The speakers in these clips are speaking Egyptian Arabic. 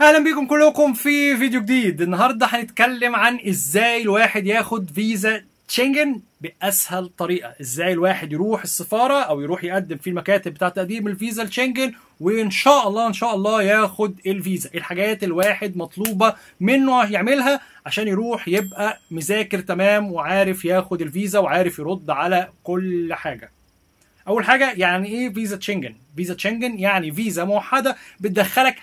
اهلا بيكم كلكم في فيديو جديد النهارده هنتكلم عن ازاي الواحد ياخد فيزا شنجن باسهل طريقه ازاي الواحد يروح السفاره او يروح يقدم في المكاتب بتاعه تقديم الفيزا الشنجن وان شاء الله ان شاء الله ياخد الفيزا الحاجات الواحد مطلوبه منه يعملها عشان يروح يبقى مذاكر تمام وعارف ياخد الفيزا وعارف يرد على كل حاجه اول حاجه يعني ايه فيزا شنجن فيزا شنجن يعني فيزا موحده بتدخلك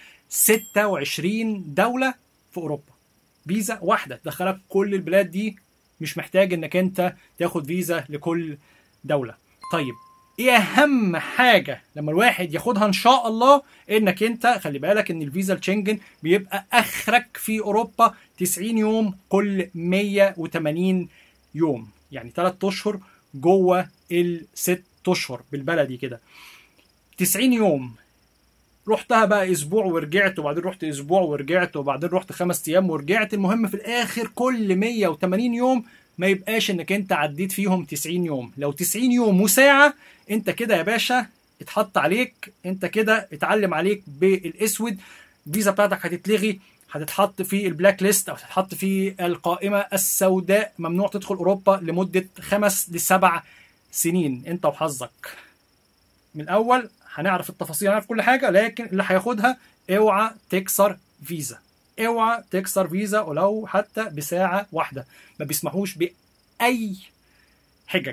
26 دوله في اوروبا فيزا واحده تدخلك كل البلاد دي مش محتاج انك انت تاخد فيزا لكل دوله طيب ايه اهم حاجه لما الواحد ياخدها ان شاء الله انك انت خلي بالك ان الفيزا الشنجن بيبقى اخرك في اوروبا 90 يوم كل 180 يوم يعني 3 اشهر جوه الست اشهر بالبلدي كده 90 يوم رحتها بقى اسبوع ورجعت وبعدين رحت اسبوع ورجعت وبعدين رحت خمس ايام ورجعت المهم في الاخر كل 180 يوم ما يبقاش انك انت عديت فيهم 90 يوم لو 90 يوم وساعه انت كده يا باشا اتحط عليك انت كده اتعلم عليك بالاسود الفيزا بتاعتك هتتلغي هتتحط في البلاك ليست او هتتحط في القائمه السوداء ممنوع تدخل اوروبا لمده خمس لسبع سنين انت وحظك من الاول هنعرف التفاصيل هنعرف كل حاجه لكن اللي هياخدها اوعى تكسر فيزا اوعى تكسر فيزا ولو حتى بساعه واحده ما بيسمحوش باي حجج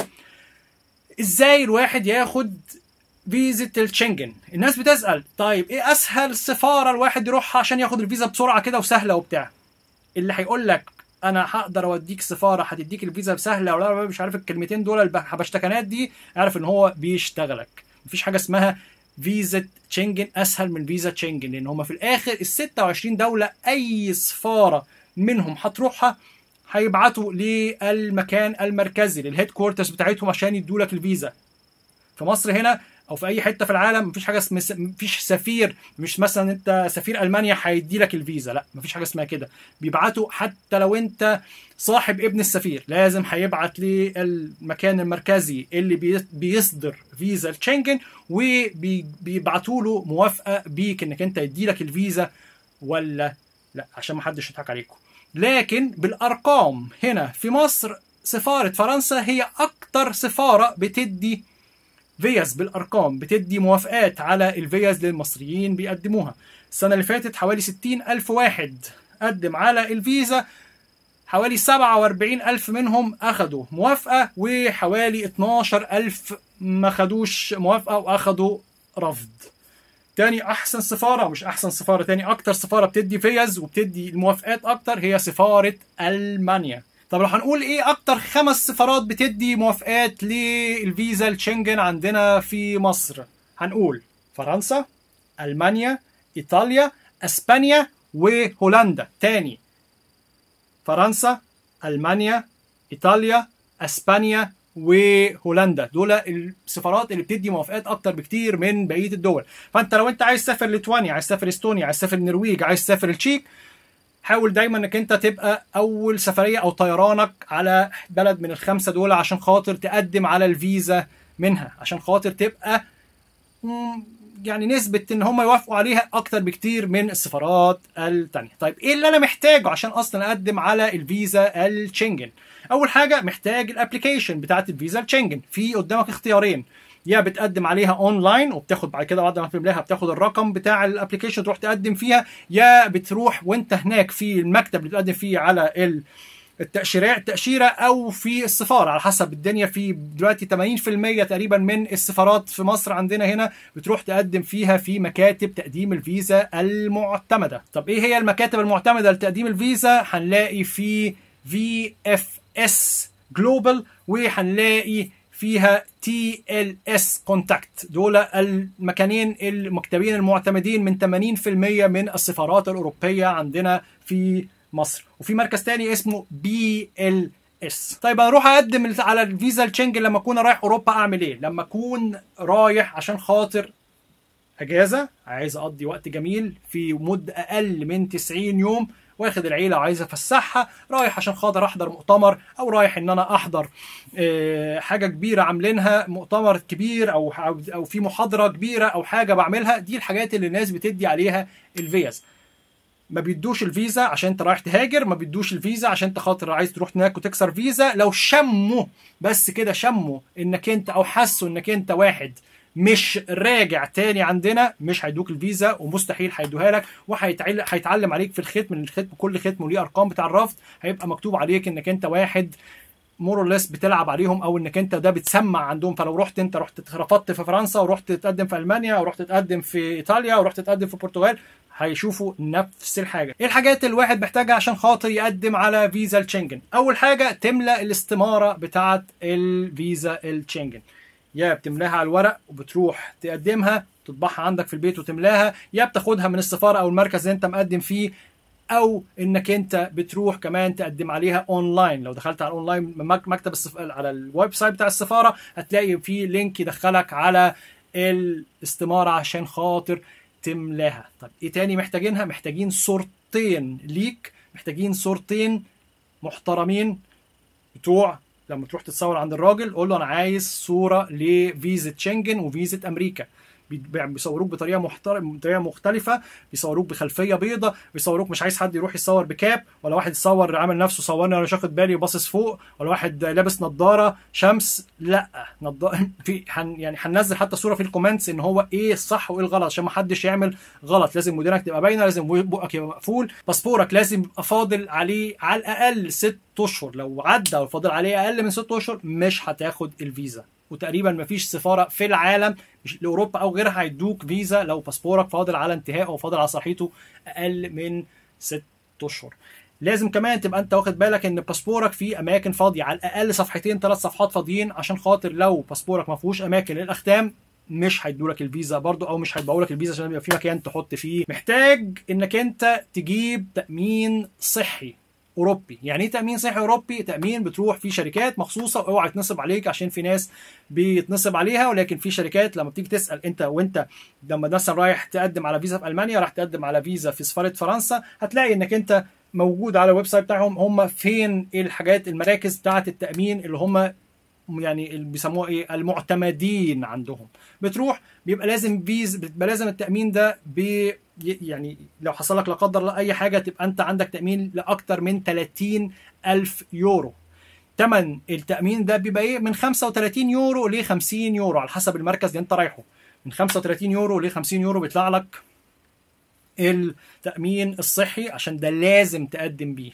ازاي الواحد ياخد فيزا الشنجن الناس بتسال طيب ايه اسهل سفاره الواحد يروحها عشان ياخد الفيزا بسرعه كده وسهله وبتاع اللي هيقول لك انا هقدر اوديك سفاره هتديك الفيزا بسهله ولا مش عارف الكلمتين دول الحبشتكنات دي اعرف ان هو بيشتغلك مفيش حاجه اسمها فيزا تشنجن اسهل من فيزا تشنجن لان هم في الاخر ال 26 دوله اي سفاره منهم هتروحها هيبعتوا للمكان المركزي للهيد كوارترز بتاعتهم عشان يدوا لك الفيزا في مصر هنا او في اي حته في العالم مفيش حاجه اسمها مفيش سفير مش مثلا انت سفير المانيا هيدي لك الفيزا لا مفيش حاجه اسمها كده بيبعتوا حتى لو انت صاحب ابن السفير لازم هيبعت للمكان المركزي اللي بيصدر فيزا الشنجن وبيبعتوا له موافقه بيك انك انت يدي لك الفيزا ولا لا عشان ما حدش يضحك عليكم لكن بالارقام هنا في مصر سفاره فرنسا هي اكتر سفاره بتدي فيز بالارقام بتدي موافقات على الفيز للمصريين بيقدموها السنه اللي فاتت حوالي 60 الف واحد قدم على الفيزا حوالي 47 ألف منهم أخدوا موافقة وحوالي 12 ألف ما خدوش موافقة وأخدوا رفض تاني أحسن سفارة مش أحسن سفارة تاني أكتر سفارة بتدي فيز وبتدي الموافقات أكتر هي سفارة ألمانيا طب لو هنقول ايه اكتر خمس سفارات بتدي موافقات للفيزا الشنجن عندنا في مصر هنقول فرنسا المانيا ايطاليا اسبانيا وهولندا تاني فرنسا المانيا ايطاليا اسبانيا وهولندا دول السفارات اللي بتدي موافقات اكتر بكتير من بقيه الدول فانت لو انت عايز تسافر ليتوانيا عايز تسافر استونيا عايز تسافر النرويج عايز تسافر التشيك حاول دايما انك انت تبقى اول سفريه او طيرانك على بلد من الخمسه دول عشان خاطر تقدم على الفيزا منها عشان خاطر تبقى يعني نسبة ان هم يوافقوا عليها اكتر بكتير من السفارات التانية طيب ايه اللي انا محتاجه عشان اصلا اقدم على الفيزا الشنجن اول حاجة محتاج الابلكيشن بتاعت الفيزا الشنجن في قدامك اختيارين يا بتقدم عليها اونلاين وبتاخد بعد كده بعد ما تملاها بتاخد الرقم بتاع الابلكيشن تروح تقدم فيها يا بتروح وانت هناك في المكتب اللي بتقدم فيه على ال التأشيرات التأشيرة أو في السفارة على حسب الدنيا في دلوقتي 80% تقريبا من السفارات في مصر عندنا هنا بتروح تقدم فيها في مكاتب تقديم الفيزا المعتمدة طب إيه هي المكاتب المعتمدة لتقديم الفيزا هنلاقي في في اف اس جلوبال وهنلاقي فيها تي ال اس كونتاكت دول المكانين المكتبين المعتمدين من 80% من السفارات الأوروبية عندنا في مصر وفي مركز تاني اسمه بي ال اس طيب انا اروح اقدم على الفيزا الشنجن لما اكون رايح اوروبا اعمل ايه لما اكون رايح عشان خاطر اجازه عايز اقضي وقت جميل في مده اقل من 90 يوم واخد العيله وعايز افسحها رايح عشان خاطر احضر مؤتمر او رايح ان انا احضر حاجه كبيره عاملينها مؤتمر كبير او او في محاضره كبيره او حاجه بعملها دي الحاجات اللي الناس بتدي عليها الفيز ما بيدوش الفيزا عشان انت رايح تهاجر ما بيدوش الفيزا عشان انت خاطر عايز تروح هناك وتكسر فيزا لو شموا بس كده شموا انك انت او حسوا انك انت واحد مش راجع تاني عندنا مش هيدوك الفيزا ومستحيل هيدوها لك وهيتعلم عليك في الختم ان الختم كل ختم وليه ارقام بتاع الرفض هيبقى مكتوب عليك انك انت واحد مورلس بتلعب عليهم او انك انت ده بتسمع عندهم فلو رحت انت رحت رفضت في فرنسا ورحت تقدم في المانيا ورحت تقدم في ايطاليا ورحت تقدم في البرتغال هيشوفوا نفس الحاجه ايه الحاجات اللي الواحد محتاجها عشان خاطر يقدم على فيزا الشنجن اول حاجه تملى الاستماره بتاعه الفيزا الشنجن يا بتملاها على الورق وبتروح تقدمها تطبعها عندك في البيت وتملاها يا بتاخدها من السفاره او المركز اللي انت مقدم فيه او انك انت بتروح كمان تقدم عليها اونلاين لو دخلت على الاونلاين مكتب السف... على الويب سايت بتاع السفاره هتلاقي في لينك يدخلك على الاستماره عشان خاطر تملاها طب ايه تاني محتاجينها محتاجين صورتين ليك محتاجين صورتين محترمين بتوع لما تروح تتصور عند الراجل قول له انا عايز صوره لفيزا شنجن وفيزا امريكا بيصوروك بطريقه محترم بطريقه مختلفه بيصوروك بخلفيه بيضة بيصوروك مش عايز حد يروح يصور بكاب ولا واحد يصور عامل نفسه صورني انا مش واخد بالي وباصص فوق ولا واحد لابس نظاره شمس لا نضارة في حن يعني هننزل حتى صوره في الكومنتس ان هو ايه الصح وايه الغلط عشان ما حدش يعمل غلط لازم مديرك تبقى باينه لازم بقك يبقى مقفول باسبورك لازم يبقى فاضل عليه على الاقل ست اشهر لو عدى وفاضل عليه اقل من ست اشهر مش هتاخد الفيزا وتقريبا مفيش سفاره في العالم مش لاوروبا او غيرها هيدوك فيزا لو باسبورك فاضل على انتهاء او فاضل على صلاحيته اقل من ست اشهر لازم كمان تبقى انت واخد بالك ان باسبورك فيه اماكن فاضيه على الاقل صفحتين ثلاث صفحات فاضيين عشان خاطر لو باسبورك ما فيهوش اماكن للاختام مش هيدوا لك الفيزا برضو او مش هيبقوا لك الفيزا عشان يبقى في مكان تحط فيه محتاج انك انت تجيب تامين صحي اوروبي يعني ايه تامين صحي اوروبي تامين بتروح في شركات مخصوصه اوعى تنصب عليك عشان في ناس بيتنصب عليها ولكن في شركات لما بتيجي تسال انت وانت لما مثلا رايح تقدم على فيزا في المانيا راح تقدم على فيزا في سفاره فرنسا هتلاقي انك انت موجود على الويب سايت بتاعهم هم فين ايه الحاجات المراكز بتاعه التامين اللي هم يعني اللي بيسموها ايه المعتمدين عندهم بتروح بيبقى لازم فيز بيبقى لازم التامين ده ب يعني لو حصل لك لا قدر الله اي حاجه تبقى انت عندك تامين لاكثر من 30 الف يورو ثمن التامين ده بيبقى ايه من 35 يورو ل 50 يورو على حسب المركز اللي انت رايحه من 35 يورو ل 50 يورو بيطلع لك التامين الصحي عشان ده لازم تقدم بيه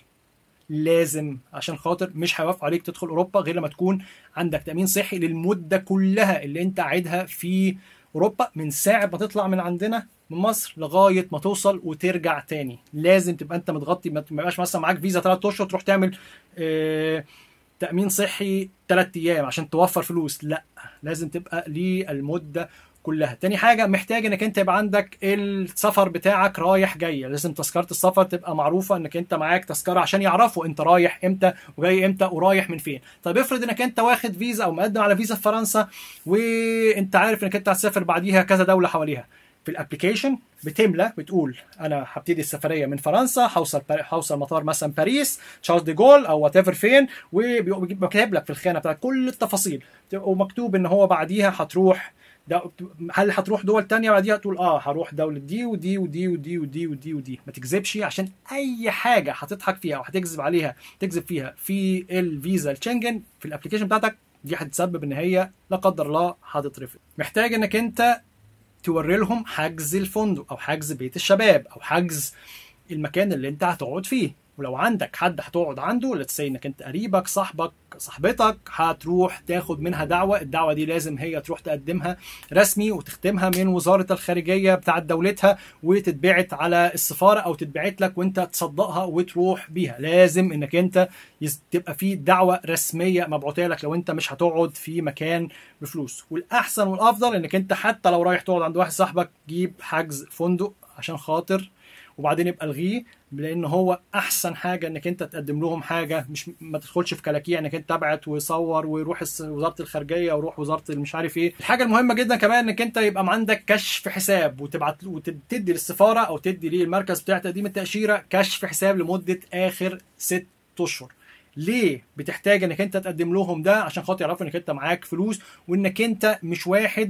لازم عشان خاطر مش هيوافقوا عليك تدخل اوروبا غير لما تكون عندك تامين صحي للمده كلها اللي انت قاعدها في اوروبا من ساعه ما تطلع من عندنا من مصر لغايه ما توصل وترجع تاني لازم تبقى انت متغطي ما يبقاش مثلا معاك فيزا 3 اشهر تروح تعمل اه تامين صحي 3 ايام عشان توفر فلوس لا لازم تبقى للمده كلها تاني حاجة محتاج انك انت يبقى عندك السفر بتاعك رايح جاي لازم تذكرة السفر تبقى معروفة انك انت معاك تذكرة عشان يعرفوا انت رايح امتى وجاي امتى ورايح من فين طيب افرض انك انت واخد فيزا او مقدم على فيزا في فرنسا وانت عارف انك انت هتسافر بعديها كذا دولة حواليها في الابلكيشن بتملى بتقول انا هبتدي السفريه من فرنسا هوصل هوصل مطار مثلا باريس تشارلز دي جول او وات ايفر فين وبيكتب لك في الخانه بتاعت كل التفاصيل ومكتوب ان هو بعديها هتروح هل هتروح دول تانية بعديها تقول اه هروح دولة دي ودي ودي ودي ودي ودي ودي ما تكذبش عشان اي حاجة هتضحك فيها او هتكذب عليها تكذب فيها في الفيزا الشنجن في الابلكيشن بتاعتك دي هتسبب ان هي لا قدر الله هتترفض محتاج انك انت توري لهم حجز الفندق او حجز بيت الشباب او حجز المكان اللي انت هتقعد فيه ولو عندك حد هتقعد عنده لتس انك انت قريبك صاحبك صاحبتك هتروح تاخد منها دعوه الدعوه دي لازم هي تروح تقدمها رسمي وتختمها من وزاره الخارجيه بتاعت دولتها وتتبعت على السفاره او تتبعت لك وانت تصدقها وتروح بيها لازم انك انت تبقى في دعوه رسميه مبعوثه لك لو انت مش هتقعد في مكان بفلوس والاحسن والافضل انك انت حتى لو رايح تقعد عند واحد صاحبك جيب حجز فندق عشان خاطر وبعدين يبقى الغيه لان هو احسن حاجه انك انت تقدم لهم حاجه مش ما تدخلش في كلاكيع انك انت تبعت ويصور ويروح وزاره الخارجيه ويروح وزاره مش عارف ايه الحاجه المهمه جدا كمان انك انت يبقى عندك كشف حساب وتبعت وتدي للسفاره او تدي للمركز بتاع تقديم التاشيره كشف حساب لمده اخر ست اشهر ليه بتحتاج انك انت تقدم لهم ده عشان خاطر يعرفوا انك انت معاك فلوس وانك انت مش واحد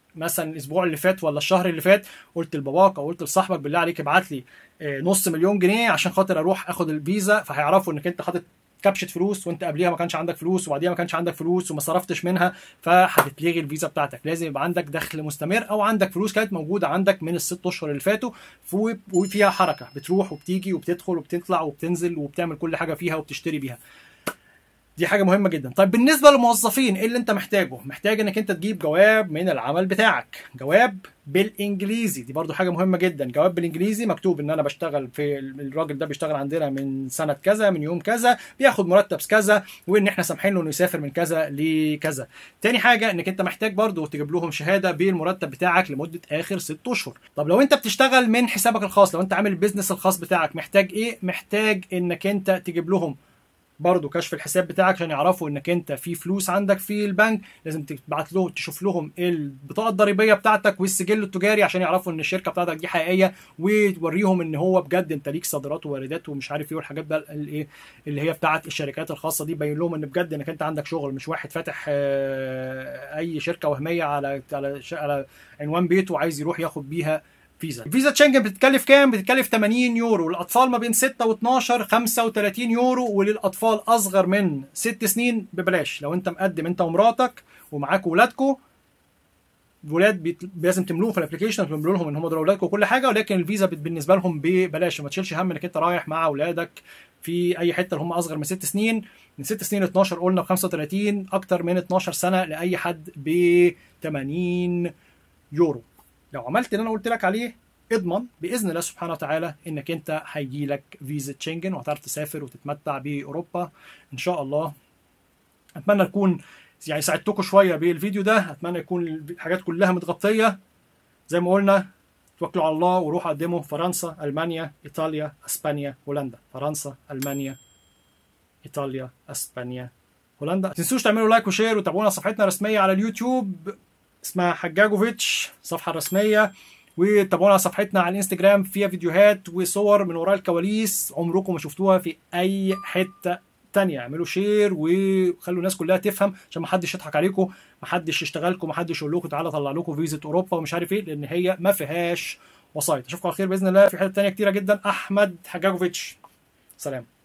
مثلا الاسبوع اللي فات ولا الشهر اللي فات قلت لباباك او قلت لصاحبك بالله عليك ابعت لي آه، نص مليون جنيه عشان خاطر اروح اخد الفيزا فهيعرفوا انك انت حاطط كبشه فلوس وانت قبليها ما كانش عندك فلوس وبعديها ما كانش عندك فلوس وما صرفتش منها فهتتلغي الفيزا بتاعتك لازم يبقى عندك دخل مستمر او عندك فلوس كانت موجوده عندك من الست اشهر اللي فاتوا فو- وفيها حركه بتروح وبتيجي وبتدخل وبتطلع وبتنزل وبتعمل كل حاجه فيها وبتشتري بيها دي حاجه مهمه جدا طيب بالنسبه للموظفين ايه اللي انت محتاجه محتاج انك انت تجيب جواب من العمل بتاعك جواب بالانجليزي دي برضو حاجه مهمه جدا جواب بالانجليزي مكتوب ان انا بشتغل في الراجل ده بيشتغل عندنا من سنه كذا من يوم كذا بياخد مرتب كذا وان احنا سامحين له انه يسافر من كذا لكذا تاني حاجه انك انت محتاج برضو تجيب لهم شهاده بالمرتب بتاعك لمده اخر ست اشهر طب لو انت بتشتغل من حسابك الخاص لو انت عامل البيزنس الخاص بتاعك محتاج ايه محتاج انك انت تجيب لهم برضه كشف الحساب بتاعك عشان يعرفوا انك انت في فلوس عندك في البنك لازم تبعت لهم تشوف لهم البطاقه الضريبيه بتاعتك والسجل التجاري عشان يعرفوا ان الشركه بتاعتك دي حقيقيه وتوريهم ان هو بجد انت ليك صادرات وواردات ومش عارف ايه والحاجات بقى الايه اللي هي بتاعت الشركات الخاصه دي بين لهم ان بجد انك انت عندك شغل مش واحد فاتح آه، اي شركه وهميه على على ش- على عنوان بيته وعايز يروح ياخد بيها فيزا الفيزا تشنجن بتتكلف كام بتتكلف 80 يورو للاطفال ما بين 6 و12 35 يورو وللاطفال اصغر من 6 سنين ببلاش لو انت مقدم انت ومراتك ومعاك ولادكم ولاد بيت... لازم تملوهم في الابلكيشن تملوا لهم ان هم دول اولادكم وكل حاجه ولكن الفيزا بت- بالنسبه لهم ببلاش ما تشيلش هم انك انت رايح مع اولادك في اي حته اللي هم اصغر من 6 سنين من 6 سنين ل 12 قلنا ب 35 اكتر من 12 سنه لاي حد ب 80 يورو لو عملت اللي انا قلت لك عليه اضمن باذن الله سبحانه وتعالى انك انت هيجي لك فيزا شنجن وهتعرف تسافر وتتمتع باوروبا ان شاء الله اتمنى اكون يعني ساعدتكم شويه بالفيديو ده اتمنى يكون الحاجات كلها متغطيه زي ما قلنا توكلوا على الله وروحوا قدموا فرنسا المانيا ايطاليا اسبانيا هولندا فرنسا المانيا ايطاليا اسبانيا هولندا ما تنسوش تعملوا لايك وشير وتابعونا على صفحتنا الرسميه على اليوتيوب اسمها حجاجوفيتش الصفحه الرسميه وتابعونا على صفحتنا على الانستجرام فيها فيديوهات وصور من وراء الكواليس عمركم ما شفتوها في اي حته تانية اعملوا شير وخلوا الناس كلها تفهم عشان ما حدش يضحك عليكم ما حدش يشتغلكم ما حدش يقول لكم تعالى طلع لكم فيزا اوروبا ومش عارف ايه لان هي ما فيهاش وسايط اشوفكم على خير باذن الله في حته تانية كتيره جدا احمد حجاجوفيتش سلام